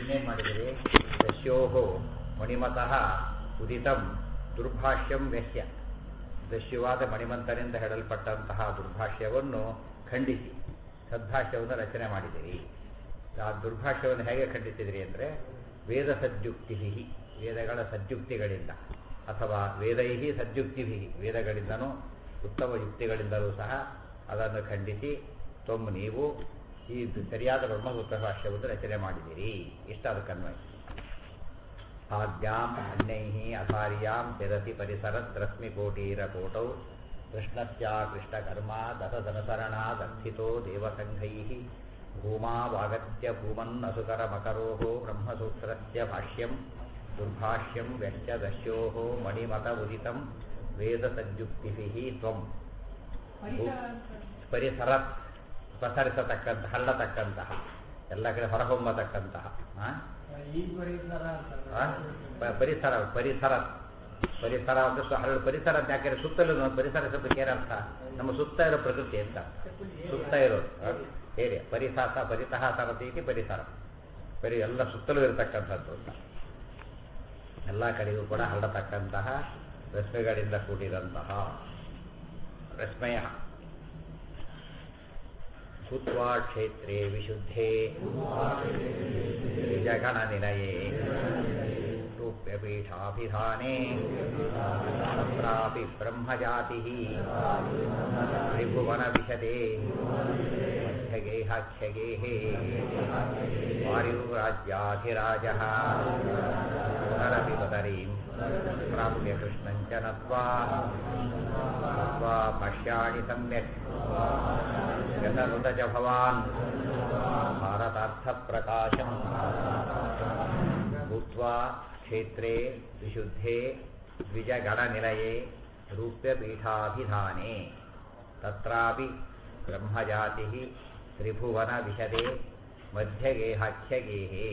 ಇನ್ನೇನು ಮಾಡಿದಿರಿ ದಸ್ಯೋಹೋ ಮಣಿಮತಃ ಉದಿತಂ ದುರ್ಭಾಷ್ಯಂ ವ್ಯಸ್ಯ ದಸ್ಯುವಾದ ಮಣಿಮಂತನಿಂದ ಹೇಳಲ್ಪಟ್ಟಂತಹ ದುರ್ಭಾಷ್ಯವನ್ನು ಖಂಡಿಸಿ ಸದ್ಭಾಷ್ಯವನ್ನು ರಚನೆ ಮಾಡಿದಿರಿ ಆ ದುರ್ಭಾಷ್ಯವನ್ನು ಹೇಗೆ ಖಂಡಿಸಿದಿರಿ ಅಂದರೆ ವೇದ ಸದ್ಯುಕ್ತಿ ವೇದಗಳ ಸದ್ಯುಕ್ತಿಗಳಿಂದ ಅಥವಾ ವೇದೈಹಿ ಸದ್ಯುಕ್ತಿಭಿ ವೇದಗಳಿಂದನೂ ಉತ್ತಮ ಯುಕ್ತಿಗಳಿಂದಲೂ ಸಹ ಅದನ್ನು ಖಂಡಿಸಿ ತೊಮ್ಮ ನೀವು ಈ ಸರಿಯಾದ ಬ್ರಹ್ಮಸೂತ್ರ ಭಾಷ್ಯವನ್ನು ರಚನೆ ಮಾಡಿದಿರಿ ಇಷ್ಟ ಅದಕ್ಕನ್ವಯ ಆದ್ಯಾಂ ಅನ್ಯೈಃ ಅಸಾರ್ಯಾಂ ತಿರಸಿ ಪರಿಸರತ್ ರಶ್ಮಿಕೋಟೀರಕೋಟೌ ಕೃಷ್ಣಸ್ಯ ಕೃಷ್ಣಕರ್ಮ ದತದನುಸರಣಾದರ್ಥಿತೋ ದೇವಸಂಘೈಃ ಭೂಮಾವಾಗತ್ಯ ಭೂಮನ್ನಸುಕರಮಕರೋः ಬ್ರಹ್ಮಸೂತ್ರस्य ಭಾಷ್ಯಂ ದುರ್ಭಾಷ್ಯಂ ವ್ಯಶ್ಚ ದಸ್ಯೋः ಮಣಿಮತ ಉದಿತಂ ವೇದಸದ್ಯುಕ್ತಿಭಿः ತ್ವಂ ಪರಿಸರತ್ ಪಸರಿಸತಕ್ಕಂತಹ ಹಳ್ಳತಕ್ಕಂತಹ ಎಲ್ಲ ಕಡೆ ಹೊರಹೊಮ್ಮತಕ್ಕಂತಹ ಆ? ಈ ಪರಿಸರ ಆ? ಪ- ಪರಿಸರ ಪರಿಸರ ಪರಿಸರ ಅಂದ್ರೆ ಸು- ಹರಳು ಪರಿಸರ ಅಂತ ಯಾಕೆ ಸುತ್ತಲೂ ನಾವು ಪರಿಸರ ಶಬ್ದಕ್ಕೆ ಏನರ್ಥ ನಮ್ಮ ಸುತ್ತ ಇರೋ ಪ್ರಕೃತಿ ಅಂತ ಸುತ್ತ ಇರೋದು ಆ? ಹೇಳಿ ಪರಿಸಾಸ ಪರಿತಃ ಸರತಿ ಇತಿ ಪರಿಸರ ಬರೀ ಎಲ್ಲ ಸುತ್ತಲೂ ಇರತಕ್ಕಂಥದ್ದು ಅಂತ ಎಲ್ಲ ಕಡೆಗೂ ಕೂಡ ಹರಡತಕ್ಕಂತಹ ರಶ್ಮಿಗಳಿಂದ ಕೂಡಿದಂತಹ ರಶ್ಮಯ ಭೂತ್ವಾ ಕ್ಷೇತ್ರೇ ವಿಶುದ್ಧೇ ಜಗಣನಿಲಯೇ ರೂಪ್ಯಪೀಠಾಭಿಧಾನೆ ತತ್ರಾಪಿ ಬ್ರಹ್ಮಜಾತಿः ತ್ರಿಭುವನವಿಶದೆ ಮಧ್ಯಗೇಹಾಖ್ಯಗೇः ವಾಯುರಾಜ್ಯಾधिराजः पुनरपि बदरीं प्राप्य कृष्णं च नत्वा नत्वा पश्याणि सम्यक् गतनुत च भवान् भारतार्थप्रकाशम् भूत्वा क्षेत्रे विशुद्धे द्विजगणनिलये रूप्यपीठाभिधाने तत्रापि ब्रह्मजातिः त्रिभुवनविशदे मध्यगेहाख्यगेहे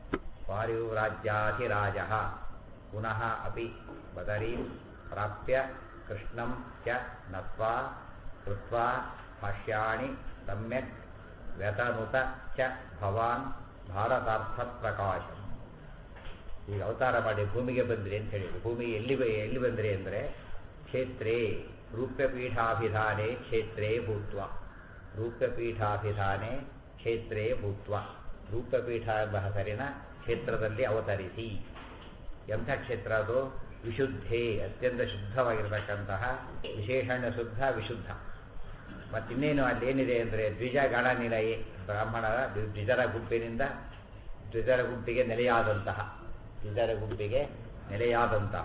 वायुराज्याधिराजः पुनः अपि बदरीं प्राप्य कृष्णं च नत्वा कृत्वा भाष्याणि सम्यक् व्यतनुत च भवान् ಭಾರತಾರ್ಥಪ್ರಕಾಶಂ ಈಗ ಅವತಾರ ಮಾಡಿ ಭೂಮಿಗೆ ಬಂದ್ರಿ ಅಂತ ಹೇಳಿದ್ರು ಭೂಮಿಗೆ ಎಲ್ಲಿ ಬ- ಎಲ್ಲಿ ಬಂದ್ರಿ ಅಂದರೆ ಕ್ಷೇತ್ರೇ ರೂಪ್ಯಪೀಠಾಭಿಧಾನೆ ಕ್ಷೇತ್ರೇ ಭೂತ್ವ ರೂಪ್ಯಪೀಠಾಭಿಧಾನೆ ಕ್ಷೇತ್ರೇ ಭೂತ್ವ ರೂಪ್ಯಪೀಠ ಎಂಬ ಹೆಸರಿನ ಕ್ಷೇತ್ರದಲ್ಲಿ ಅವತರಿಸಿ ಎಂಥ ಕ್ಷೇತ್ರ ಅದು ವಿಶುದ್ಧೇ ಅತ್ಯಂತ ಶುದ್ಧವಾಗಿರತಕ್ಕಂತಹ ವಿಶೇಷಣ ಶುದ್ಧ ವಿಶುದ್ಧ ಮತ್ತಿನ್ನೇನು ಅಲ್ಲಿ ಏನಿದೆ ಅಂದರೆ ದ್ವಿಜ ಗಣನಿಲಯೇ ಬ್ರಾಹ್ಮಣರ ದ್ವಿ- ದ್ವಿಜರ ಗುಂಪಿನಿಂದ ದ್ವಿಜರ ಗುಂಪಿಗೆ ನೆಲೆಯಾದಂತಹ ದ್ವಿಜರ ಗುಂಪಿಗೆ ನೆಲೆಯಾದಂತಹ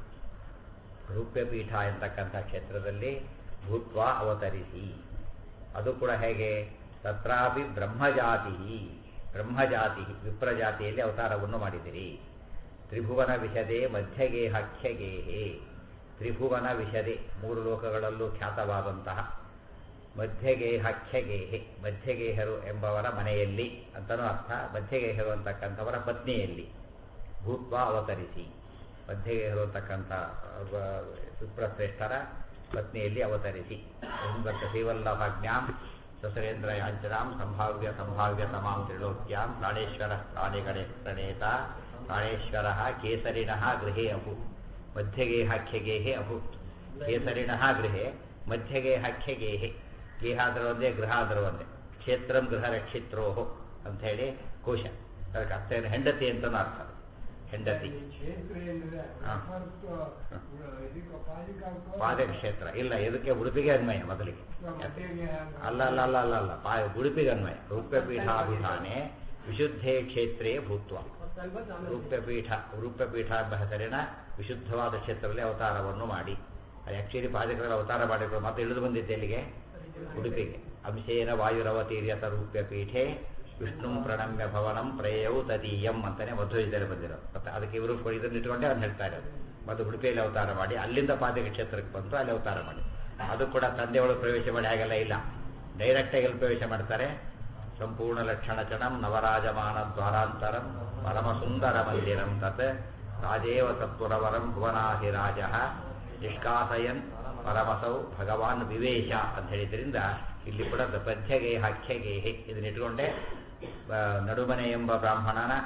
ರೂಪ್ಯಪೀಠ ಎಂತಕ್ಕಂಥ ಕ್ಷೇತ್ರದಲ್ಲಿ ಭೂತ್ವ ಅವತರಿಸಿ ಅದು ಕೂಡ ಹೇಗೆ ತತ್ರಾಪಿ ಬ್ರಹ್ಮಜಾತಿ ಬ್ರಹ್ಮಜಾತಿ ವಿಪ್ರಜಾತಿಯಲ್ಲಿ ಅವತಾರವನ್ನು ಮಾಡಿದಿರಿ ತ್ರಿಭುವನ ವಿಶದೆ ಮಧ್ಯಗೇಹಖ್ಯಗೇಹೆ ತ್ರಿಭುವನ ವಿಶದೆ ಮೂರು ಲೋಕಗಳಲ್ಲೂ ಖ್ಯಾತವಾದಂತಹ ಮಧ್ಯಗೇಹಖ್ಯಗೇಹೆ ಮಧ್ಯಗೇಹರು ಎಂಬವರ ಮನೆಯಲ್ಲಿ ಅಂತನೂ ಅರ್ಥ ಮಧ್ಯಗೇಹರು ಅಂತಕ್ಕಂಥವರ ಪತ್ನಿಯಲ್ಲಿ ಭೂತ್ವ ಅವತರಿಸಿ ಮಧ್ಯಗೇಹರು ಅಂತಕ್ಕಂಥ ಒಬ್ಬ ವಿಪ್ರಶ್ರೇಷ್ಠರ ಪತ್ನಿಯಲ್ಲಿ ಅವತರಿಸಿ ಎಂಬತ್ತ ಶ್ರೀವಲ್ಲಭಜ್ಞಾಂ ಸಸುರೇಂದ್ರ ಯಾಂಚನಾಂ ಸಂಭಾವ್ಯ ಸಂಭಾವ್ಯ ತಮಾಂ ತ್ರಿಲೋಕ್ಯಾಂ ಪ್ರಾಣೇಶ್ವರ ಪ್ರಾಣಿಗಣೆ ಪ್ರಣೇತ ಪ್ರಾಣೇಶ್ವರ ಕೇಸರಿಣಃ ಗೃಹೇ ಅಭೂತ್ ಮಧ್ಯಗೇಹಾಖ್ಯಗೇಹೆ ಅಭೂತ್ ಕೇಸರಿಣಃ ಗೃಹೆ ಮಧ್ಯಗೇಹಾಖ್ಯಗೇಹೆ ಗೇಹ ಅಂದ್ರೆ ಒಂದೇ ಗೃಹ ಅಂದ್ರೆ ಒಂದೇ ಕ್ಷೇತ್ರಂ ಗೃಹ ರಕ್ಷಿತ್ರೋಹೋ ಅಂತ ಹೇಳಿ ಕೋಶ ಅದಕ್ಕೆ ಅರ್ಥ ಏನು ಹೆಂಡತಿ ಅಂತನೂ ಅರ್ಥ ಅದು. ಹೆಂಡತಿ ಕ್ಷೇತ್ರ ಏನಿದೆ ಹಾ. ಮತ್ತು ಇದಕ್ಕೆ ಪಾಲಿಕಾಕ್ಕೂ ಪಾದ ಕ್ಷೇತ್ರ ಇಲ್ಲ ಇದಕ್ಕೆ ಉಡುಪಿಗೆ ಅನ್ವಯ ಮೊದಲಿಗೆ ಮಧ್ಯಗೆ ಅಲ್ಲ ಅಲ್ಲ ಅಲ್ಲ ಅಲ್ಲ ಅಲ್ಲ ಪಾ ಉಡುಪಿಗೆ ಅನ್ವಯ ರೂಪ್ಯಪೀಠಾಭಿಧಾನೆ ವಿಶುದ್ಧೇ ಕ್ಷೇತ್ರೇ ಭೂತ್ವ ರೂಪ್ಯಪೀಠ ರೂಪ್ಯಪೀಠ ಎಂಬ ಹೆಸರಿನ ವಿಶುದ್ಧವಾದ ಕ್ಷೇತ್ರದಲ್ಲಿ ಅವತಾರವನ್ನು ಮಾಡಿ ಆ್ಯಕ್ಚುಲಿ ಪಾದಕರಲ್ಲಿ ಅವತಾರ ಮಾಡಿದ್ರು ಮತ್ತೆ ಇಳಿದು ಬಂದಿದ್ದೆ ಇಲ್ಲಿಗೆ ಉಡುಪಿಗೆ ಅಂಶೇನ ವಾಯುರವತೀರ್ಯತ ರೂಪ್ಯಪೀಠೆ ವಿಷ್ಣು ಪ್ರಣಮ್ಯ ಭವನಂ ಪ್ರೇಯವು ತದೀಯಂ ಅಂತಾನೆ ಮಧ್ವವಿದ್ಯದಲ್ಲಿ ಬಂದಿರೋ ಮತ್ತೆ ಅದಕ್ಕೆ ಇವರು ಇದನ್ನು ಇಟ್ಕೊಂಡೆ ಅವ್ನು ಹೇಳ್ತಾ ಇರೋದು ಮತ್ತು ಉಡುಪಿಯಲ್ಲಿ ಅವತಾರ ಮಾಡಿ ಅಲ್ಲಿಂದ ಪಾದಕ ಕ್ಷೇತ್ರಕ್ಕೆ ಬಂತು ಅಲ್ಲಿ ಅವತಾರ ಮಾಡಿ ಅದು ಕೂಡ ತಂದೆಯೊಳಗೆ ಪ್ರವೇಶ ಮಾಡಿ ಹಾಗೆಲ್ಲ ಇಲ್ಲ ಡೈರೆಕ್ಟಾಗಿ ಎಲ್ಲಿ ಪ್ರವೇಶ ಮಾಡ್ತಾರೆ ಸಂಪೂರ್ಣ ಲಕ್ಷಣಚಣಂ ನವರಾಜಮಾನ ದ್ವಾರಾಂತರಂ ಪರಮಸುಂದರ ಮಂದಿರಂ ತತ್ ರಾಜೇವ ಸತ್ಪುರವರಂ ಭುವನಾಧಿರಾಜ ನಿಷ್ಕಾಸಯನ್ ಪರಮಸೌ ಭಗವಾನ್ ವಿವೇಶ ಅಂತ ಹೇಳಿದ್ರಿಂದ ಇಲ್ಲಿ ಕೂಡ ಪದ್ಯಗೆ ಹಖ್ಯಗೇಹೆ ಇದನ್ನ ಇಟ್ಕೊಂಡೆ ಆ, ನಡುಮನೆ ಎಂಬ ಬ್ರಾಹ್ಮಣನ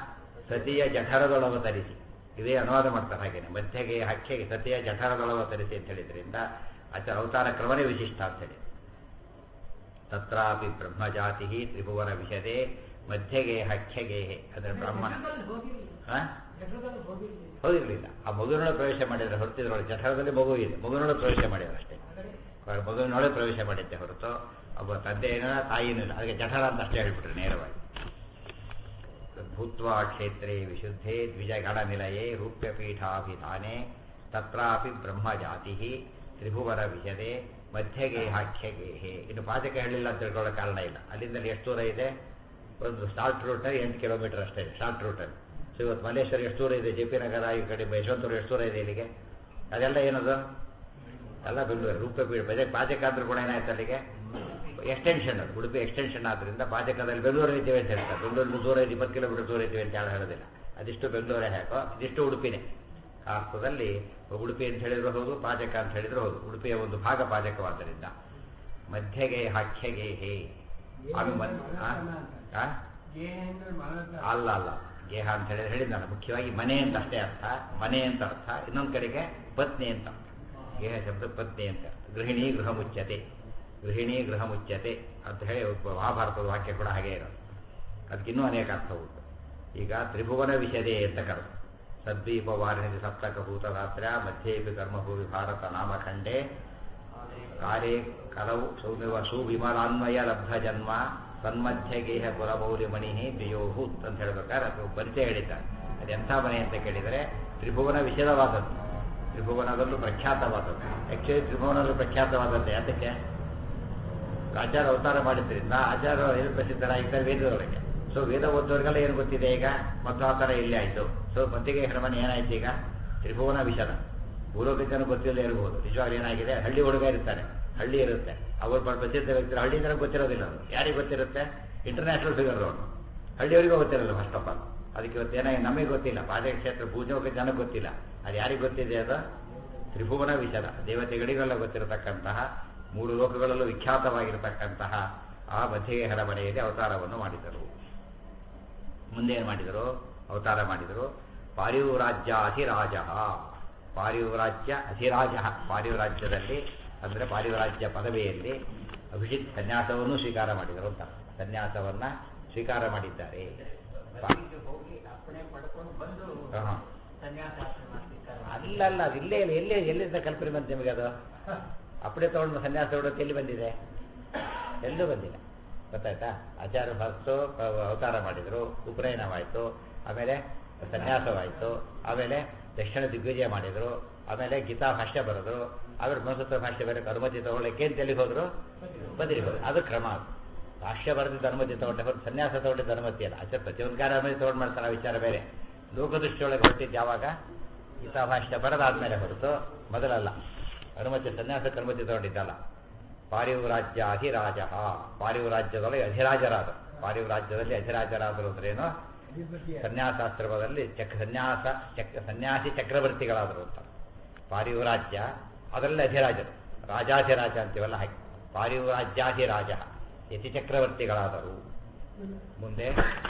ಸತಿಯ ಜಠರದೊಳವತರಿಸಿ ಇದೇ ಅನುವಾದ ಮಾಡ್ತಾರೆ ಹಾಗೇನೆ ಮಧ್ಯಗೆ ಹಕ್ಕೆಗೆ ಸತಿಯ ಜಠರದೊಳವತರಿಸಿ ಅಂತ ಹೇಳಿದ್ರಿಂದ ಆಚಾರ ಅವತಾರ ಕ್ರಮನೇ ವಿಶಿಷ್ಟ ಅಂತ ಹೇಳಿ ತತ್ರಾಪಿ ಬ್ರಹ್ಮಜಾತಿ ತ್ರಿಭುವನ ವಿಷದೆ ಮಧ್ಯಗೆ ಹಕ್ಕೆಗೆ ಅಂದ್ರೆ ಬ್ರಹ್ಮಣ ಆ? ಹೋಗಿರ್ಲಿಲ್ಲ ಆ ಮಗುವಿನೊಳಗೆ ಪ್ರವೇಶ ಮಾಡಿದ್ರೆ ಹೊರತಿದ್ರೊಳಗೆ ಜಠರದಲ್ಲಿ ಮಗು ಇದೆ ಮಗುವಿನೊಳಗೆ ಪ್ರವೇಶ ಮಾಡಿದ್ರು ಅಷ್ಟೇ ಮಗುವಿನೊಳಗೆ ಪ್ರವೇಶ ಮಾಡಿದ್ದೆ ಹೊರತು ಒಬ್ಬ ತಂದೆ ಏನಿಲ್ಲ ತಾಯಿನೂ ಇಲ್ಲ ಅದಕ್ಕೆ ಜಠರ ಅಂತ ಅಷ್ಟೇ ಹೇಳ್ಬಿಟ್ರೆ ನೇರವಾಗಿ ಭೂತ್ವಾ ಕ್ಷೇತ್ರೇ ವಿಶುದ್ಧೇ ದ್ವಿಜಗಣ ನಿಲಯೇ ರೂಪ್ಯಪೀಠಾಭಿಧಾನೆ ತತ್ರಾಪಿ ಬ್ರಹ್ಮಜಾತಿ ತ್ರಿಭುವನ ವಿಷದೆ ಮಧ್ಯಗೇಹಾಖ್ಯಗೇಹೆ ಇನ್ನು ಪಾಚಕ ಹೇಳಿಲ್ಲ ಅಂತ ತಿಳ್ಕೊಳ್ಳೋ ಕಾರಣ ಇಲ್ಲ ಅಲ್ಲಿಂದ ಎಷ್ಟು ದೂರ ಇದೆ ಒಂದು ಶಾರ್ಟ್ ರೂಟಲ್ಲಿ ಎಂಟು ಕಿಲೋಮೀಟರ್ ಅಷ್ಟೇ ಇದೆ ಶಾರ್ಟ್ ರೂಟಲ್ಲಿ ಸೊ ಇವತ್ತು ಮಲ್ಲೇಶ್ವರ ಎಷ್ಟು ದೂರ ಇದೆ ಜೆ ಪಿ ನಗರ ಈ ಕಡೆ ಯಶವಂತಪುರ ಎಷ್ಟು ದೂರ ಇದೆ ಇಲ್ಲಿಗೆ ಅದೆಲ್ಲ ಏನದು ಎಲ್ಲ ಬೆಂಗಳೂರು ರೂಪಪೀಠ ಬಜೆ ಪಾಚಕ ಅಂದ್ರೂ ಕೂಡ ಏನಾಯ್ತು ಅಲ್ಲಿಗೆ ಎಕ್ಸ್ಟೆನ್ಷನ್ ಅದು ಉಡುಪಿ ಎಕ್ಸ್ಟೆನ್ಷನ್ ಆದ್ದರಿಂದ ಪಾಚಕದಲ್ಲಿ ಬೆಂಗಳೂರು ಇದ್ದೀವಿ ಅಂತ ಹೇಳ್ತಾರೆ ಬೆಂಗಳೂರಿಂದ ದೂರ ಇದೆ ಇಪ್ಪತ್ತು ಕಿಲೋಮೀಟರ್ ದೂರ ಇದ್ದೀವಿ ಅಂತ ಯಾರು ಹೇಳೋದಿಲ್ಲ ಅದಿಷ್ಟು ಬೆಂಗಳೂರೇ ಹಾಕೋ ಇದಿಷ್ಟು ಉಡುಪಿನೇ ಆ ಅರ್ಥದಲ್ಲಿ ಉಡುಪಿ ಅಂತ ಹೇಳಿದ್ರು ಹೌದು ಪಾಚಕ ಅಂತ ಹೇಳಿದ್ರು ಹೌದು ಉಡುಪಿಯ ಒಂದು ಭಾಗ ಪಾಚಕವಾದ್ದರಿಂದ ಮಧ್ಯಗೆ ಹಾಖ್ಯಗೆ ಹೇ ಆಮೇಲೆ ಮನ್- ಆ? ಆ? ಅಲ್ಲ ಅಲ್ಲ ಗೇಹ ಅಂತ ಹೇಳಿದ್ರೆ ಹೇಳಿದ್ನಲ್ಲ ಮುಖ್ಯವಾಗಿ ಮನೆ ಅಂತ ಅಷ್ಟೇ ಅರ್ಥ ಮನೆ ಅಂತ ಅರ್ಥ ಇನ್ನೊಂದು ಕಡೆಗೆ ಪತ್ನಿ ಅಂತ ಅರ್ಥ ಗೇಹ ಶಬ್ದ ಪತ್ನಿ ಅಂತ ಅರ್ಥ ಗೃಹಿಣಿ ಗೃಹ ಮುಚ್ಚತೆ ಗೃಹಿಣಿ ಗೃಹ ಮುಚ್ಚತೆ ಅಂತ ಹೇಳಿ ಒಬ್ಬ ಮಹಾಭಾರತದ ವಾಕ್ಯ ಕೂಡ ಹಾಗೆ ಇರೋದು ಅದಕ್ಕೆ ಇನ್ನೂ ಅನೇಕ ಅರ್ಥ ಉಂಟು ಈಗ ತ್ರಿಭುವನ ವಿಷಯದೇ ಅಂತ ಕರೆದು ಸದ್ವೀಪ ವಾರಿಣಿ ಸಪ್ತಕ ಭೂತದಾತ್ರ ಮಧ್ಯೇಪಿ ಕರ್ಮಭೂಮಿ ಭಾರತ ನಾಮಖಂಡೇ ಕಾಲೇ ಕಲವು ಸೌಮ್ಯವ ಸುವಿಮಲಾನ್ವಯ ಲಬ್ಧ ಜನ್ಮ ಸನ್ಮಧ್ಯ ಗೇಹ ಕುಲಮೌಲಿ ಮಣಿ ದ್ವಿಯೋಭೂತ್ ಅಂತ ಹೇಳ್ಬೇಕಾದ್ರೆ ಅದು ಪರಿಚಯ ಹೇಳಿದ್ದಾರೆ ಅದೆಂಥ ಮನೆ ಅಂತ ಕೇಳಿದರೆ ತ್ರಿಭುವನ ವಿಷದವಾದದ್ದು ತ್ರಿಭುವನದಲ್ಲೂ ಪ್ರಖ್ಯಾತವಾದದ್ದು ಆ್ಯಕ್ಚುಲಿ ತ್ರಿಭುವನದಲ್ಲೂ ಪ್ರಖ್ಯಾತವಾದದ್ದು ಯಾತಕ್ಕೆ ಆಚಾರ ಅವತಾರ ಮಾಡಿದ್ರಿಂದ ಆಚಾರ ಏನು ಪ್ರಸಿದ್ಧರಾಗಿದ್ದಾರೆ ವೇದದೊಳಗೆ ಸೊ ವೇದ ಓದೋರಿಗೆಲ್ಲ ಏನು ಗೊತ್ತಿದೆ ಈಗ ಮತ್ತು ಆ ಥರ ಇಲ್ಲೇ ಆಯಿತು ಸೊ ಮತ್ತಿಗೆ ಹನುಮನ್ ಏನಾಯ್ತು ಈಗ ತ್ರಿಭುವನ ವಿಷದ ಭೂಲೋಕ ಜನ ಗೊತ್ತಿಲ್ಲದೆ ಇರ್ಬೋದು ನಿಜವಾಗ್ಲೂ ಏನಾಗಿದೆ ಹಳ್ಳಿ ಹುಡುಗ ಇರ್ತಾರೆ ಹಳ್ಳಿ ಇರುತ್ತೆ ಅವ್ರು ಬ- ಪ್ರಸಿದ್ಧ ವ್ಯಕ್ತಿ ಹಳ್ಳಿ ಜನ ಗೊತ್ತಿರೋದಿಲ್ಲ ಅವರು ಯಾರಿಗೆ ಗೊತ್ತಿರುತ್ತೆ ಇಂಟರ್ನ್ಯಾಷನಲ್ ಫಿಗರ್ ಅವರು ಹಳ್ಳಿಯವರಿಗೂ ಗೊತ್ತಿರಲ್ಲ ಫಸ್ಟ್ ಆಫ್ ಆಲ್ ಅದಕ್ಕೆ ಇವತ್ತು ಏನಾಗಿ ನಮಗೆ ಗೊತ್ತಿಲ್ಲ ಪಾಜಕ ಕ್ಷೇತ್ರ ಭೂಜೋಗ ಜನಕ್ಕೆ ಗೊತ್ತಿಲ್ಲ ಅದು ಯಾರಿಗೆ ಗೊತ್ತಿದೆ ಅದು ತ್ರಿಭುವನ ವಿಷದ ದೇವತೆಗಳಿಗೆಲ್ಲ ಗೊತ್ತಿರತಕ್ಕಂತಹ ಮೂರು ಲೋಕಗಳಲ್ಲೂ ವಿಖ್ಯಾತವಾಗಿರತಕ್ಕಂತಹ ಆ ಮಧ್ಯಗೇಹರ ಮನೆಯಲ್ಲಿ ಅವತಾರವನ್ನು ಮಾಡಿದರು ಮುಂದೆ ಏನು ಮಾಡಿದರು ಅವತಾರ ಮಾಡಿದರು ಪಾರಿವ್ರಾಜ್ಯಾಧಿರಾಜ ಪಾರಿವ್ರಾಜ್ಯ ಅಧಿರಾಜ ಪಾರಿವ್ರಾಜ್ಯದಲ್ಲಿ ಅಂದರೆ ಪಾರಿವ್ರಾಜ್ಯ ಪದವಿಯಲ್ಲಿ ಅಭಿಷಿತ್ ಸನ್ಯಾಸವನ್ನು ಸ್ವೀಕಾರ ಮಾಡಿದರು ಅಂತ ಸನ್ಯಾಸವನ್ನ ಸ್ವೀಕಾರ ಮಾಡಿದ್ದಾರೆ ಪಾ- ಹೋಗಿ ಅಪ್ಪಣೆ ಪಡ್ಕೊಂಡು ಬಂದು ಆಹಾ. ಸನ್ಯಾಸಾಶ್ರಮ ಸ್ವೀಕಾರ ಮಾಡಿ. ಅಲ್ಲ ಅಲ್ಲ ಅದು ಇಲ್ಲೇ ಇಲ್ಲ ಎಲ್ಲಿ ಎಲ್ಲಿಂದ ಕಲ್ಪನೆ ಬಂತು ನಿಮಗೆ ಅದು ಅಪ್ಪಡೆ ತಗೊಂಡು ಸನ್ಯಾಸ ತಗೊಳ್ಳೋಕೆ ಎಲ್ಲಿ ಬಂದಿದೆ ಎಲ್ಲೂ ಬಂದಿಲ್ಲ ಗೊತ್ತಾಯ್ತಾ ಆಚಾರ್ಯ ಭಕ್ತು ಅವತಾರ ಮಾಡಿದರು ಉಪನಯನವಾಯಿತು ಆಮೇಲೆ ಸನ್ಯಾಸವಾಯಿತು ಆಮೇಲೆ ದಕ್ಷಿಣ ದಿಗ್ವಿಜಯ ಮಾಡಿದರು ಆಮೇಲೆ ಗೀತಾ ಭಾಷ್ಯ ಬರೆದ್ರು ಆಮೇಲೆ ಬ್ರಹ್ಮಸೂತ್ರ ಭಾಷ್ಯ ಬರೋಕ್ಕೆ ಅನುಮತಿ ತಗೊಳ್ಳೋಕೆ ಅಂತ ಎಲ್ಲಿಗೆ ಹೋದರು ಬದಿರಿಗೆ ಹೋದ್ರು ಅದು ಕ್ರಮ ಅದು ಭಾಷ್ಯ ಬರೆದಿದ್ದ ಅನುಮತಿ ತಗೊಂಡೆ ಹೊರತು ಸನ್ಯಾಸ ತಗೊಂಡಿದ್ದ ಅನುಮತಿ ಅಲ್ಲ ಆಚಾರ್ಯ ಪ್ರತಿಯೊಂದು ಕಾರ್ಯ ಅನುಮತಿ ತಗೊಂಡು ಮಾಡ್ತಾರೆ ಆ ವಿಚಾರ ಬೇರೆ ಲೋಕದೃಷ್ಟಿಯೊಳಗೆ ಹೊರಟಿದ್ದು ಯಾವಾಗ ಗೀತಾ ಭಾಷ್ಯ ಬರೆದಾದ್ಮೇಲೆ ಹೊರತು ಮೊದಲಲ್ಲ ಅನುಮತಿ ಸನ್ಯಾಸಕ್ಕೆ ಅನುಮತಿ ತಗೊಂಡಿದ್ದಲ್ಲ ಪಾರಿವ್ರಾಜ್ಯ ಅಧಿರಾಜ ಪಾರಿವ್ರಾಜ್ಯದೊಳಗೆ ಅಧಿರಾಜರಾದ ಪಾರಿವ್ರಾಜ್ಯದಲ್ಲಿ ಅಧಿರಾಜರಾದರು ಅಂದ್ರೇನು ಸನ್ಯಾಸಾಶ್ರಮದಲ್ಲಿ ಚಕ್ ಸನ್ಯಾಸ ಚಕ್ ಸನ್ಯಾಸಿ ಚಕ್ರವರ್ತಿಗಳಾದರು ಅಂತ ಪಾರಿವ್ರಾಜ್ಯ ಅದರಲ್ಲಿ ಅಧಿರಾಜರು ರಾಜಾಧಿರಾಜ ಅಂತೀವಲ್ಲ ಹಾಗೆ ಪಾರಿವ್ರಾಜ್ಯಾಧಿರಾಜ ಯತಿ ಚಕ್ರವರ್ತಿಗಳಾದರು ಮುಂದೆ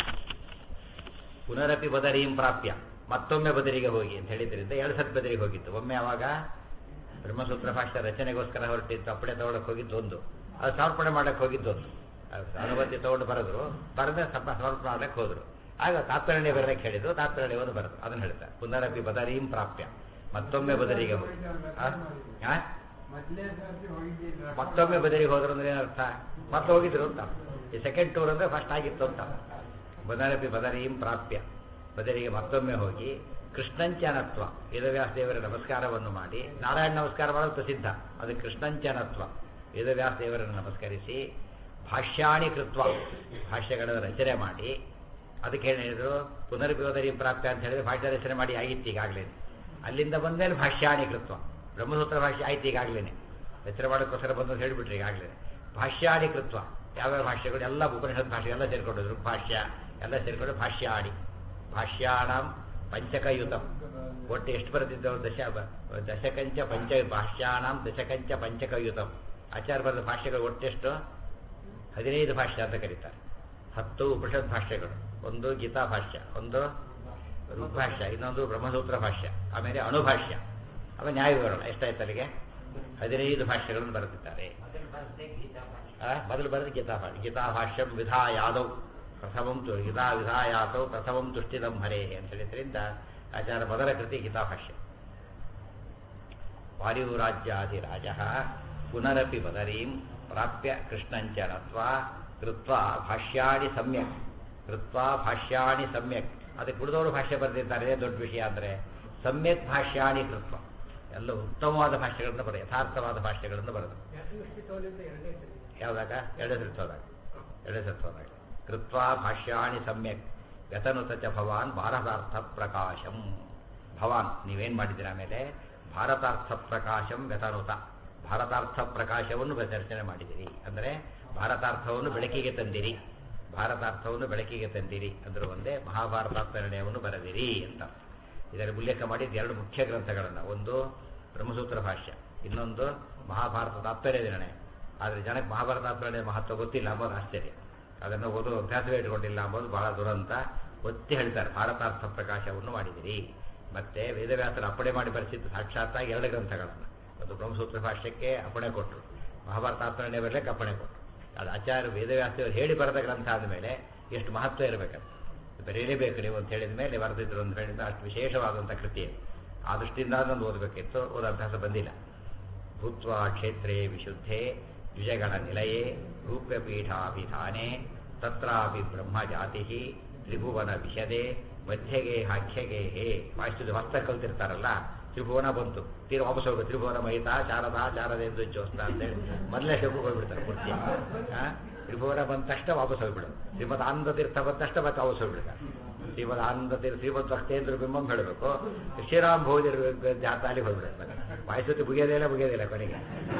ಪುನರಪಿ ಬದರೀಂ ಪ್ರಾಪ್ಯ ಮತ್ತೊಮ್ಮೆ ಬದರಿಗೆ ಹೋಗಿ ಅಂತ ಹೇಳಿದ್ರಿಂದ ಎರಡು ಸತ್ ಬದರಿಗೆ ಹೋಗಿತ್ತು ಒಮ್ಮೆ ಅವಾಗ ಬ್ರಹ್ಮಸೂತ್ರ ಭಾಷೆ ರಚನೆಗೋಸ್ಕರ ಹೊರಟಿದ್ದು ಅಪ್ಪಡೆ ತಗೊಳಕ್ಕೆ ಹೋಗಿದ್ದು ಒಂದು ಅದು ಸಮರ್ಪಣೆ ಮಾಡಕ್ಕೆ ಹೋಗಿದ್ದು ಒಂದು ಅದು ಅನುಮತಿ ತಗೊಂಡು ಬರೆದ್ರು ಬರೆದ ಸ್ವಲ್ಪ ಸಮರ್ಪಣೆ ಮಾಡಕ್ಕೆ ಹೋದ್ರು ಆಗ ತಾತ್ಪರ್ಯ ಬರಕ್ಕೆ ಹೇಳಿದ್ರು ತಾತ್ಪರ್ಯವನ್ನು ಬರೆದ್ರು ಅದನ್ನು ಹೇಳ್ತಾರೆ ಪುನರಪಿ ಬದರೀಂ ಪ್ರಾಪ್ಯ ಮತ್ತೊಮ್ಮೆ ಬದರಿಗೆ ಹೋಗಿ ಆ? ಆ? ಮೊದಲನೇ ಸರ್ತಿ ಹೋಗಿದ್ದಿಲ್ಲ ಮತ್ತೊಮ್ಮೆ ಬದರಿಗೆ ಹೋದ್ರು ಅಂದ್ರೆ ಏನರ್ಥ ಮತ್ತೆ ಹೋಗಿದ್ರು ಅಂತ ಈ ಸೆಕೆಂಡ್ ಟೂರ್ ಅಂದ್ರೆ ಫಸ್ಟ್ ಆಗಿತ್ತು ಅಂತ ಬದರಪಿ ಬದರೀಂ ಪ್ರಾಪ್ಯ ಬದರಿಗೆ ಮತ್ತೊಮ್ಮೆ ಹೋಗಿ ಕೃಷ್ಣಂಚನತ್ವ ವೇದವ್ಯಾಸ ದೇವರ ನಮಸ್ಕಾರವನ್ನು ಮಾಡಿ ನಾರಾಯಣ ನಮಸ್ಕಾರ ಮಾಡೋದು ಪ್ರಸಿದ್ಧ ಅದು ಕೃಷ್ಣಂಚನತ್ವ ವೇದವ್ಯಾಸ ದೇವರನ್ನು ನಮಸ್ಕರಿಸಿ ಭಾಷ್ಯಾಣಿ ಕೃತ್ವ ಭಾಷ್ಯಗಳನ್ನು ರಚನೆ ಮಾಡಿ ಅದಕ್ಕೆ ಏನು ಹೇಳಿದ್ರು ಪುನರ್ವಿವದರಿ ಪ್ರಾಪ್ಯ ಅಂತ ಹೇಳಿದ್ರೆ ಭಾಷ್ಯ ರಚನೆ ಮಾಡಿ ಆಗಿತ್ತು ಈಗಾಗಲೇ ಅಲ್ಲಿಂದ ಬಂದ್ಮೇಲೆ ಭಾಷ್ಯಾಣಿ ಕೃತ್ವ ಬ್ರಹ್ಮಸೂತ್ರ ಭಾಷ್ಯ ಆಯ್ತು ಈಗಾಗಲೇ ರಚನೆ ಮಾಡೋಕ್ಕೋಸ್ಕರ ಬಂದು ಹೇಳಿಬಿಟ್ರಿ ಈಗಾಗಲೇ ಭಾಷ್ಯಾಣಿ ಕೃತ್ವ ಯಾವ್ಯಾವ ಭಾಷೆಗಳು ಎಲ್ಲ ಉಪನಿಷತ್ ಭಾಷೆ ಎಲ್ಲ ಸೇರ್ಕೊಂಡಿದ್ರು ಭಾಷ್ಯ ಎಲ್ಲ ಸೇರ್ಕೊಂಡು ಭಾಷ್ಯ ಆಡಿ ಭಾಷ್ಯಾಣಂ ಪಂಚಕಯುತಂ ಒಟ್ಟು ಎಷ್ಟು ಬರೆದಿದ್ದವು ದಶ ದಶಕಂಚ ಪಂಚ ಭಾಷ್ಯಾಣಂ ದಶಕಂಚ ಪಂಚಕಯುತಂ ಆಚಾರ್ಯ ಬರೆದ ಭಾಷೆಗಳು ಒಟ್ಟೆಷ್ಟು ಹದಿನೈದು ಭಾಷ್ಯ ಅಂತ ಕರೀತಾರೆ ಹತ್ತು ಉಪನಿಷತ್ ಭಾಷ್ಯಗಳು ಒಂದು ಗೀತಾ ಭಾಷ್ಯ ಒಂದು ಋಗ್ಭಾಷ್ಯ ಇನ್ನೊಂದು ಬ್ರಹ್ಮಸೂತ್ರ ಭಾಷ್ಯ ಆಮೇಲೆ ಅಣುಭಾಷ್ಯ ಆಮೇಲೆ ನ್ಯಾಯ ವಿವರಣ ಎಷ್ಟಾಯ್ತು ಅಲ್ಲಿಗೆ ಹದಿನೈದು ಭಾಷ್ಯಗಳನ್ನು ಬರೆದಿದ್ದಾರೆ ಮೊದಲು ಬರ್ದೆ ಗೀತಾ ಭಾಷೆ ಆ, ಮೊದಲು ಬರೆದ ಗೀತಾ ಭಾಷ್ಯ ಗೀತಾ ಭಾಷ್ಯಂ ವಿಧಾಯಾದೌ ಪ್ರಥಮಂ ತು ಗೀತಾ ವಿಧಾಯಾತೌ ಪ್ರಥಮಂ ತುಷ್ಟಿದಂ ಹರೇ ಅಂತ ಹೇಳಿದ್ರಿಂದ ಆಚಾರ್ಯ ಮೊದಲ ಕೃತಿ ಗೀತಾ ಭಾಷ್ಯ ವಾಯುರಾಜ್ಯಾಧಿರಾಜ ಪುನರಪಿ ಬದರೀಂ ಪ್ರಾಪ್ಯ ಕೃಷ್ಣಂಚ ನತ್ವಾ ಕೃತ್ವಾ ಭಾಷ್ಯಾಣಿ ಸಮ್ಯಕ್ ಕೃತ್ವಾ ಭಾಷ್ಯಾಣಿ ಸಮ್ಯಕ್ ಅದಕ್ಕೆ ಉಳಿದವರು ಭಾಷ್ಯ ಬರೆದಿದ್ದಾರೆ ಇದೇ ದೊಡ್ಡ ವಿಷಯ ಅಂದರೆ ಸಮ್ಯಕ್ ಭಾಷ್ಯಾಣಿ ಕೃತ್ವ ಎಲ್ಲ ಉತ್ತಮವಾದ ಭಾಷ್ಯಗಳನ್ನು ಬರೆದ ಯಥಾರ್ಥವಾದ ಭಾಷ್ಯಗಳನ್ನು ಬರೆದು ಯಾವ್ದಾಗ ಎರಡೇ ಸರಿ ಹೋದಾಗ ಎರಡೇ ಸರಿ ಹೋದಾಗ ಕೃತ್ವಾ ಭಾಷ್ಯಾಣಿ ಸಮ್ಯಕ್ ವ್ಯತನುತ ಚ ಭವಾನ್ ಭಾರತಾರ್ಥ ಪ್ರಕಾಶಂ ಭವಾನ್ ನೀವೇನು ಮಾಡಿದ್ದೀರ ಆಮೇಲೆ ಭಾರತಾರ್ಥ ಪ್ರಕಾಶಂ ವ್ಯತನುತ ಭಾರತಾರ್ಥ ಪ್ರಕಾಶವನ್ನು ಚರ್ಚನೆ ಮಾಡಿದಿರಿ ಅಂದರೆ ಭಾರತಾರ್ಥವನ್ನು ಬೆಳಕಿಗೆ ತಂದಿರಿ ಭಾರತಾರ್ಥವನ್ನು ಬೆಳಕಿಗೆ ತಂದಿರಿ ಅಂದ್ರೆ ಒಂದೇ ಮಹಾಭಾರತಾರ್ಥ ನಿರ್ಣಯವನ್ನು ಬರೆದಿರಿ ಅಂತ ಇದರಲ್ಲಿ ಉಲ್ಲೇಖ ಮಾಡಿದ ಎರಡು ಮುಖ್ಯ ಗ್ರಂಥಗಳನ್ನು ಒಂದು ಬ್ರಹ್ಮಸೂತ್ರ ಭಾಷ್ಯ ಇನ್ನೊಂದು ಮಹಾಭಾರತ ತಾತ್ಪರ್ಯ ನಿರ್ಣಯ ಆದರೆ ಜನಕ್ಕೆ ಮಹಾಭಾರತ ತಾತ್ಪರ್ಯ ಮಹತ್ವ ಗೊತ್ತಿಲ್ಲ ಅಂಬೋದು ಆಶ್ಚರ್ಯ ಅದನ್ನು ಓದುವ ಅಭ್ಯಾಸವೇ ಇಟ್ಕೊಂಡಿಲ್ಲ ಅಂಬೋದು ಬಹಳ ದುರಂತ ಒತ್ತಿ ಹೇಳ್ತಾರೆ ಭಾರತಾರ್ಥ ಪ್ರಕಾಶವನ್ನು ಮಾಡಿದಿರಿ ಮತ್ತೆ ವೇದವ್ಯಾಸರ ಅಪ್ಪಣೆ ಮಾಡಿ ಬರೆಸಿದ್ದು ಸಾಕ್ಷಾತ್ತಾಗಿ ಎರಡು ಗ್ರಂಥಗಳನ್ನು ಒಂದು ಬ್ರಹ್ಮಸೂತ್ರ ಭಾಷ್ಯಕ್ಕೆ ಅಪ್ಪಣೆ ಕೊಟ್ಟರು ಮಹಾಭಾರತ ತಾತ್ಪರ್ಯ ಬರಲಿಕ್ಕೆ ಅಪ್ಪಣೆ ಕೊಟ್ಟರು ಅದು ಆಚಾರ್ಯ ವೇದವ್ಯಾಸರು ಹೇಳಿ ಬರೆದ ಗ್ರಂಥ ಆದಮೇಲೆ ಎಷ್ಟು ಮಹತ್ವ ಇರಬೇಕಂತ ಬರೀಲೇಬೇಕು ನೀವು ಅಂತ ಹೇಳಿದ ಮೇಲೆ ಬರೆದಿದ್ರು ಅಂತ ಹೇಳಿದ ಅಷ್ಟು ವಿಶೇಷವಾದಂಥ ಕೃತಿ ಅದು. ಆ ದೃಷ್ಟಿಯಿಂದ ಅದನ್ನು ಓದಬೇಕಿತ್ತು ಓದೋ ಅಭ್ಯಾಸ ಬಂದಿಲ್ಲ ಭೂತ್ವಾ ಕ್ಷೇತ್ರೇ ವಿಶುದ್ಧೆ ದ್ವಿಜಗಣ ನಿಲಯೇ ರೂಪ್ಯಪೀಠಾಭಿಧಾನೆ ತತ್ರಾಪಿ ಬ್ರಹ್ಮಜಾತಿ ತ್ರಿಭುವನ ವಿಶದೆ ಮಧ್ಯಗೆ ಹಾಖ್ಯಗೆ ಹೇ ವಾಯಿಸಿದ ಹೊಸ್ತ ಕಲ್ತಿರ್ತಾರಲ್ಲ ತ್ರಿಭುವನ ಬಂತು ತೀರ ವಾಪಸ್ ಹೋಗ್ಬೇಕು ತ್ರಿಭುವನ ಮಹಿತ ಶಾರದಾ ಶಾರದೇಂದು ಜೋಸ್ತ ಅಂತೇಳಿ ಮೊದಲೇ ಶಬ್ದ ಹೋಗ್ಬಿಡ್ತಾರೆ ಪೂರ್ತಿ ಆ? ತ್ರಿಭುವನ ಬಂದ ತಕ್ಷಣ ವಾಪಸ್ ಹೋಗ್ಬಿಡು ಶ್ರೀಮದ್ ಆನಂದ ತೀರ್ಥ ಬಂದ ತಕ್ಷಣ ಮತ್ತೆ ವಾಪಸ್ ಹೋಗ್ಬಿಡ್ತಾರೆ ಶ್ರೀಮದ್ ಆನಂದ ತೀರ್ಥ ಶ್ರೀಮದ್ ಭಕ್ತೇಂದ್ರ ಬಿಂಬಂ ಹೇಳಬೇಕು ಶ್ರೀರಾಮ್ ಭೋಜರ ಜಾತಾಲಿ ಹೋಗ್ಬಿಡುತ್ತೆ ವಾಯಿಸುತ್ತೆ ಮುಗಿಯೋದಿಲ್ಲ ಮುಗಿಯೋದಿಲ್ಲ ಕೊನೆಗೆ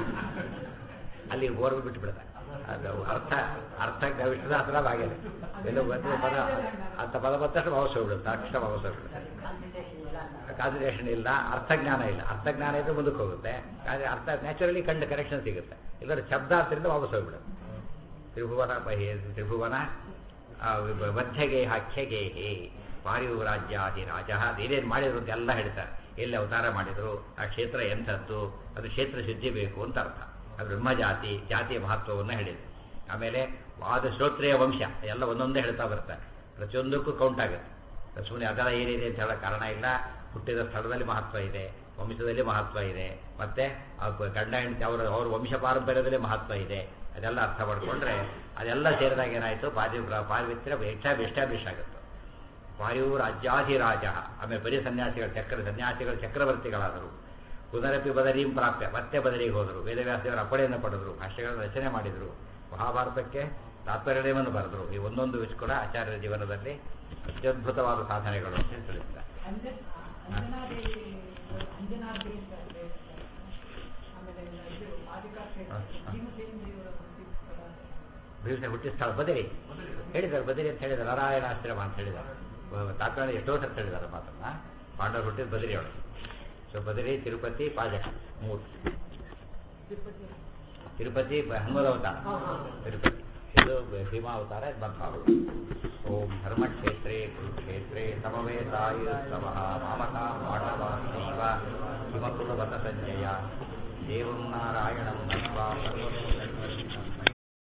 ಅಲ್ಲಿ ಓರ್ವ ಬಿಟ್ಟು ಬಿಡ್ತಾರೆ ಅದು ಅರ್ಥ ಅರ್ಥ ವಿಷ್ಣುದಾಸರ ಹಾಗೇನೆ ಎಲ್ಲ ಒಂದು ಪದ ಅಂತ ಪದ ಬಂದ ತಕ್ಷಣ ವಾಪಸ್ ಹೋಗ್ಬಿಡುತ್ತೆ ತಕ್ಷಣ ವಾಪಸ್ ಹೋಗ್ಬಿಡುತ್ತೆ ಕಾನ್ಸಂಟ್ರೇಷನ್ ಇಲ್ಲ ಅಂತ ಕಾನ್ಸಂಟ್ರೇಷನ್ ಇಲ್ಲ ಅರ್ಥಜ್ಞಾನ ಇಲ್ಲ ಅರ್ಥಜ್ಞಾನ ಇದ್ರೆ ಮುಂದಕ್ಕೆ ಹೋಗುತ್ತೆ ಆದರೆ ಅರ್ಥ ನ್ಯಾಚುರಲಿ ಕಂಡು ಕನೆಕ್ಷನ್ ಸಿಗುತ್ತೆ ಇಲ್ಲದ್ರೆ ಶಬ್ದಾರ್ಥದಿಂದ ವಾಪಸ್ ಹೋಗ್ಬಿಡುತ್ತೆ ತ್ರಿಭುವನ ಬಹಿ ತ್ರಿಭುವನ ಆ, ವ- ಮಧ್ಯಗೆ ಹಾಖ್ಯಗೆ ಹೇ ವಾಯು ರಾಜ್ಯಾದಿ ರಾಜ ಏನೇನು ಮಾಡಿದ್ರು ಅಂತ ಎಲ್ಲ ಹೇಳ್ತಾರೆ ಎಲ್ಲಿ ಅವತಾರ ಮಾಡಿದ್ರು ಆ ಕ್ಷೇತ್ರ ಎಂಥದ್ದು ಅದು ಕ್ಷೇತ್ರ ಶುದ್ಧಿ ಬೇಕು ಅಂತ ಅರ್ಥ ಅದು ಬ್ರಹ್ಮಜಾತಿ ಜಾತಿಯ ಮಹತ್ವವನ್ನು ಹೇಳಿದ್ರು ಆಮೇಲೆ ವಾದ ಶ್ರೋತ್ರಿಯ ವಂಶ ಎಲ್ಲ ಒಂದೊಂದೇ ಹೇಳ್ತಾ ಬರ್ತಾರೆ ಪ್ರತಿಯೊಂದಕ್ಕೂ ಕೌಂಟ್ ಆಗುತ್ತೆ ಸುಮ್ಮನೆ ಅದೆಲ್ಲ ಏನಿದೆ ಅಂತ ಹೇಳೋ ಕಾರಣ ಇಲ್ಲ ಹುಟ್ಟಿದ ಸ್ಥಳದಲ್ಲಿ ಮಹತ್ವ ಇದೆ ವಂಶದಲ್ಲಿ ಮಹತ್ವ ಇದೆ ಮತ್ತೆ ಆ ಪ- ಗಂಡ ಹೆಂಡತಿ ಅವರ ಅವ್ರ ವಂಶ ಪಾರಂಪರ್ಯದಲ್ಲಿ ಮಹತ್ವ ಇದೆ ಅದೆಲ್ಲ ಅರ್ಥ ಮಾಡ್ಕೊಂಡ್ರೆ ಅದೆಲ್ಲ ಸೇರಿದಾಗ ಏನಾಯಿತು ಪಾದಿ ಪಾರ್ವಿತ್ರ್ಯ ಎಸ್ಟಾಬ್ಲಿಷ್ ಆಗುತ್ತೆ ವಾಯು ರಾಜ್ಯಾಧಿರಾಜ ಆಮೇಲೆ ಬರೀ ಸನ್ಯಾಸಿಗಳ ಚಕ್ರ ಸನ್ಯಾಸಿಗಳ ಚಕ್ರವರ್ತಿಗಳಾದರು ಪುನರಪಿ ಬದರೀಂ ಪ್ರಾಪ್ಯ ಮತ್ತೆ ಬದರಿಗೆ ಹೋದರು ವೇದವ್ಯಾಸದೇವರ ಅಪ್ಪಣೆಯನ್ನು ಪಡೆದರು ಭಾಷೆಗಳನ್ನು ರಚನೆ ಮಾಡಿದರು ಮಹಾಭಾರತಕ್ಕೆ ತಾತ್ಪರ್ಯವನ್ನು ಬರೆದರು ಈ ಒಂದೊಂದು ವಿಷಯ ಕೂಡ ಆಚಾರ್ಯರ ಜೀವನದಲ್ಲಿ ಅತ್ಯದ್ಭುತವಾದ ಸಾಧನೆಗಳು ಅಂತ ಹೇಳಿ ತಿಳಿಸ್ತಾರೆ ಅಂಜನಾದೇವಿ ಅಂಜನಾದ್ರಿ ಅಂತ ಇದೆ. ಆಮೇಲೆ ಇದು ಪಾದಿಕಾ ಕ್ಷೇತ್ರ, ಹಾ. ಭೀಮಸೇನ ದೇವರ ಹುಟ್ಟಿದ ಭೀಮಸೇನ ಹುಟ್ಟಿದ ಸ್ಥಳ ಬದಿರಿ ಹೇಳಿದ್ದಾರೆ ಬದಿರಿ ಅಂತ ಹೇಳಿದ್ದಾರೆ ನಾರಾಯಣಾಶ್ರಮ ಅಂತ ಹೇಳಿದ್ದಾರೆ ತಾತ್ಪರ್ಯ ಎಷ್ಟೋ ಸರ್ತಿ ಹೇಳಿದ್ದಾರೆ ಮಾತನ್ನ ಪಾಂಡವರು ಹುಟ್ಟಿದ ಬದಿರಿ ಅವಳು ಸೊ ಬದಿರಿ ತಿರುಪತಿ ಪಾಜಕ ಮೂರು ತಿರುಪತಿ ತಿರುಪತಿ ಬ- ಹನುಮದ ಅವತಾರ ತಿರುಪತಿ ಇದು ಬ- ಭೀಮಾವತಾರ ಇದು ಬಂಧಾವತಾರ ಓಂ ಧರ್ಮಕ್ಷೇತ್ರೇ ಕುರುಕ್ಷೇತ್ರೇ ಸಮವೇತಾಯುಸ್ತವ ಮಾಮಕ ಪಾಂಡವಾನೈವ ಹಿಮಕುಲವತ ಸಂಜಯ ದೇವಂ ನಾರಾಯಣಂ ನತ್ವಾ ಸರ್ವತೋ